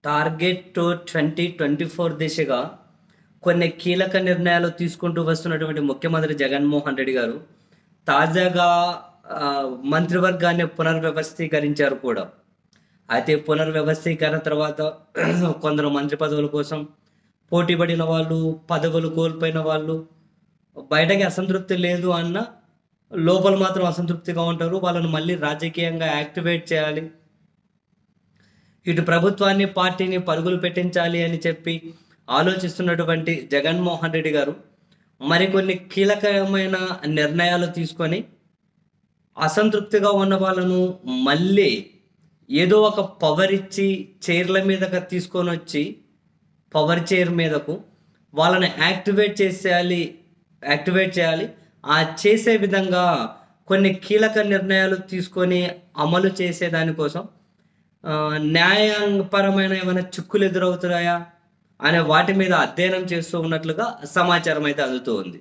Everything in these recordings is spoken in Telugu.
టార్గెట్ ట్వంటీ ట్వంటీ ఫోర్ దిశగా కొన్ని కీలక నిర్ణయాలు తీసుకుంటూ వస్తున్నటువంటి ముఖ్యమంత్రి జగన్మోహన్ రెడ్డి గారు తాజాగా ఆ, మంత్రివర్గాన్ని పునర్వ్యవస్థీకరించారు కూడా అయితే పునర్వ్యవస్థీకరణ తర్వాత కొందరు మంత్రి పదవుల కోసం పోటీ పడిన వాళ్ళు పదవులు కోల్పోయిన వాళ్ళు బయటకి అసంతృప్తి లేదు అన్న లోపల మాత్రం అసంతృప్తిగా ఉంటారు వాళ్ళని మళ్ళీ రాజకీయంగా యాక్టివేట్ చేయాలి ఇటు ప్రభుత్వాన్ని పార్టీని పరుగులు పెట్టించాలి అని చెప్పి ఆలోచిస్తున్నటువంటి జగన్మోహన్ రెడ్డి గారు మరికొన్ని కీలకమైన నిర్ణయాలు తీసుకొని అసంతృప్తిగా ఉన్న వాళ్ళను మళ్ళీ ఏదో ఒక పవర్ ఇచ్చి చైర్ల మీదకి తీసుకొని వచ్చి పవర్ చైర్ మీదకు వాళ్ళని యాక్టివేట్ చేసేయాలి యాక్టివేట్ చేయాలి ఆ చేసే విధంగా కొన్ని కీలక నిర్ణయాలు తీసుకొని అమలు చేసే దానికోసం ఆ, న్యాయపరమైన ఏమైనా చిక్కులు ఎదురవుతున్నాయా అనే వాటి మీద అధ్యయనం చేస్తూ ఉన్నట్లుగా సమాచారం అయితే అందుతూ ఉంది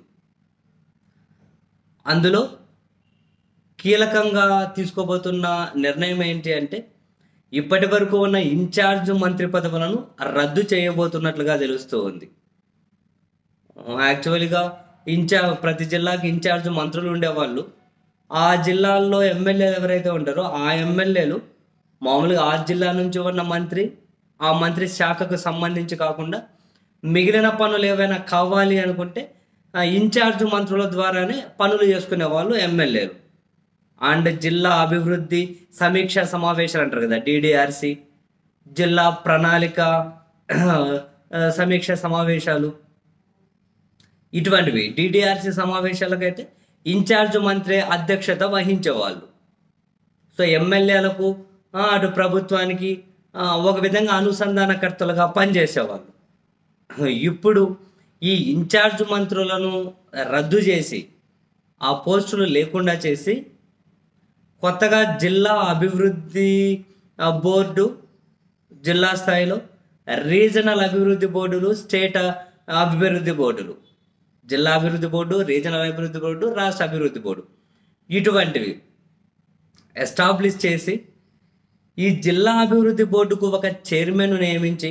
అందులో కీలకంగా తీసుకోబోతున్న నిర్ణయం ఏంటి అంటే ఇప్పటి వరకు ఉన్న ఇన్ఛార్జ్ మంత్రి పదవులను రద్దు చేయబోతున్నట్లుగా తెలుస్తూ ఉంది యాక్చువల్గా ఇన్ఛార్జ్ ప్రతి జిల్లాకి ఇన్ఛార్జ్ మంత్రులు ఉండేవాళ్ళు ఆ జిల్లాల్లో ఎమ్మెల్యేలు ఎవరైతే ఉంటారో ఆ ఎమ్మెల్యేలు మామూలుగా ఆ జిల్లా నుంచి ఉన్న మంత్రి ఆ మంత్రి శాఖకు సంబంధించి కాకుండా మిగిలిన పనులు ఏవైనా కావాలి అనుకుంటే ఆ ఇన్ఛార్జ్ మంత్రుల ద్వారానే పనులు చేసుకునే వాళ్ళు ఎమ్మెల్యేలు అండ్ జిల్లా అభివృద్ధి సమీక్ష సమావేశాలు అంటారు కదా డిడిఆర్సి జిల్లా ప్రణాళిక ఆ, సమీక్ష సమావేశాలు ఇటువంటివి డిడిఆర్సి సమావేశాలకైతే ఇన్ఛార్జ్ మంత్రి అధ్యక్షత వహించేవాళ్ళు సో ఎమ్మెల్యేలకు ఆ, అటు ప్రభుత్వానికి ఆ, ఒక విధంగా అనుసంధానకర్తలుగా పనిచేసేవాళ్ళు ఇప్పుడు ఈ ఇన్ఛార్జ్ మంత్రులను రద్దు చేసి ఆ పోస్టులు లేకుండా చేసి కొత్తగా జిల్లా అభివృద్ధి ఆ, బోర్డు జిల్లా స్థాయిలో రీజనల్ అభివృద్ధి బోర్డులు స్టేట్ అభివృద్ధి బోర్డులు జిల్లా అభివృద్ధి బోర్డు రీజనల్ అభివృద్ధి బోర్డు రాష్ట్ర అభివృద్ధి బోర్డు ఇటువంటివి ఎస్టాబ్లిష్ చేసి ఈ జిల్లా అభివృద్ధి బోర్డుకు ఒక చైర్మన్ నియమించి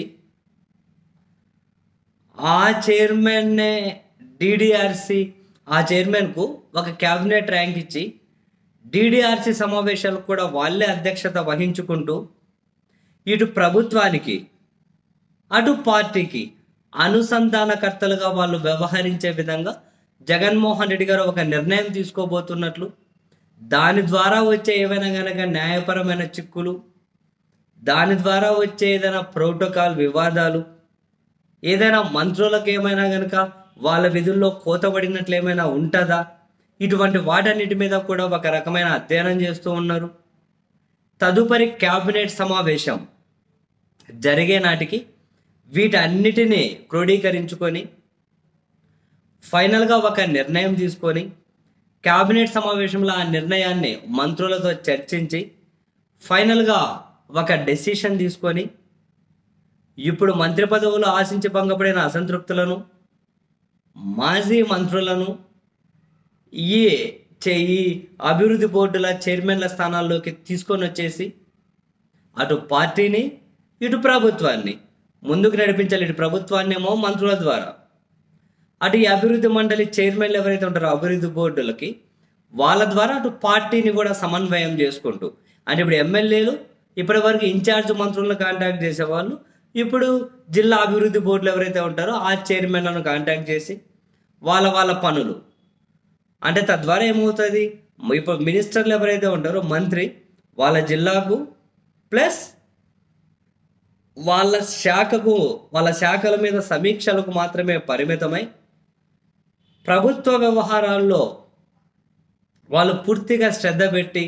ఆ చైర్మన్నే డిడిఆర్సి ఆ చైర్మన్కు ఒక క్యాబినెట్ ర్యాంక్ ఇచ్చి డిడిఆర్సి సమావేశాలకు కూడా వాళ్ళే అధ్యక్షత వహించుకుంటూ ఇటు ప్రభుత్వానికి అటు పార్టీకి అనుసంధానకర్తలుగా వాళ్ళు వ్యవహరించే విధంగా జగన్మోహన్ రెడ్డి గారు ఒక నిర్ణయం తీసుకోబోతున్నట్లు దాని ద్వారా వచ్చే ఏవైనా కనుక న్యాయపరమైన చిక్కులు దాని ద్వారా వచ్చే ఏదైనా ప్రోటోకాల్ వివాదాలు ఏదైనా మంత్రులకు ఏమైనా కనుక వాళ్ళ విధుల్లో కోతబడినట్లు ఏమైనా ఉంటుందా ఇటువంటి వాటన్నిటి మీద కూడా ఒక రకమైన అధ్యయనం చేస్తూ ఉన్నారు తదుపరి క్యాబినెట్ సమావేశం జరిగే నాటికి వీటన్నిటినీ క్రోడీకరించుకొని ఫైనల్గా ఒక నిర్ణయం తీసుకొని క్యాబినెట్ సమావేశంలో ఆ నిర్ణయాన్ని మంత్రులతో చర్చించి ఫైనల్గా ఒక డెసిషన్ తీసుకొని ఇప్పుడు మంత్రి పదవులు ఆశించి భంగపడిన అసంతృప్తులను మాజీ మంత్రులను ఈ చే- ఈ అభివృద్ధి బోర్డుల చైర్మన్ల స్థానాల్లోకి తీసుకొని వచ్చేసి అటు పార్టీని ఇటు ప్రభుత్వాన్ని ముందుకు నడిపించాలి ఇటు ప్రభుత్వాన్ని ఏమో మంత్రుల ద్వారా అటు ఈ అభివృద్ధి మండలి చైర్మన్లు ఎవరైతే ఉంటారో అభివృద్ధి బోర్డులకి వాళ్ళ ద్వారా అటు పార్టీని కూడా సమన్వయం చేసుకుంటూ అంటే ఇప్పుడు ఎమ్మెల్యేలు ఇప్పటి వరకు ఇన్ఛార్జ్ మంత్రులను కాంటాక్ట్ చేసేవాళ్ళు ఇప్పుడు జిల్లా అభివృద్ధి బోర్డులు ఎవరైతే ఉంటారో ఆ చైర్మన్లను కాంటాక్ట్ చేసి వాళ్ళ వాళ్ళ పనులు అంటే తద్వారా ఏమవుతుంది ఇప్పుడు మినిస్టర్లు ఎవరైతే ఉంటారో మంత్రి వాళ్ళ జిల్లాకు ప్లస్ వాళ్ళ శాఖకు వాళ్ళ శాఖల మీద సమీక్షలకు మాత్రమే పరిమితమై ప్రభుత్వ వ్యవహారాల్లో వాళ్ళు పూర్తిగా శ్రద్ధ పెట్టి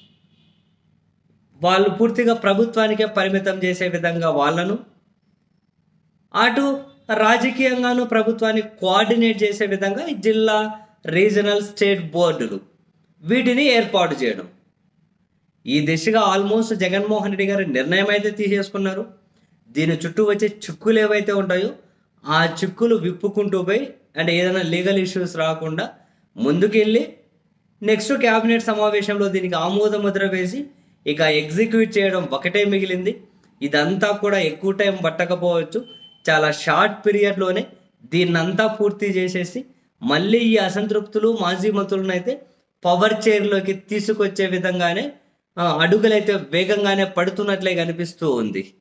వాళ్ళు పూర్తిగా ప్రభుత్వానికే పరిమితం చేసే విధంగా వాళ్ళను అటు రాజకీయంగాను ప్రభుత్వాన్ని కోఆర్డినేట్ చేసే విధంగా ఈ జిల్లా రీజనల్ స్టేట్ బోర్డులు వీటిని ఏర్పాటు చేయడం ఈ దిశగా ఆల్మోస్ట్ జగన్మోహన్ రెడ్డి గారు నిర్ణయం అయితే తీసేసుకున్నారు దీని చుట్టూ వచ్చే చిక్కులు ఏవైతే ఉంటాయో ఆ చిక్కులు విప్పుకుంటూ పోయి అంటే ఏదైనా లీగల్ ఇష్యూస్ రాకుండా ముందుకెళ్ళి నెక్స్ట్ క్యాబినెట్ సమావేశంలో దీనికి ఆమోద ముద్ర వేసి ఇక ఎగ్జిక్యూట్ చేయడం ఒకటే మిగిలింది ఇదంతా కూడా ఎక్కువ టైం పట్టకపోవచ్చు చాలా షార్ట్ పీరియడ్లోనే దీన్నంతా పూర్తి చేసేసి మళ్ళీ ఈ అసంతృప్తులు మాజీ మంత్రులను అయితే పవర్ చైర్లోకి తీసుకొచ్చే విధంగానే ఆ, అడుగులైతే వేగంగానే పడుతున్నట్లే కనిపిస్తూ ఉంది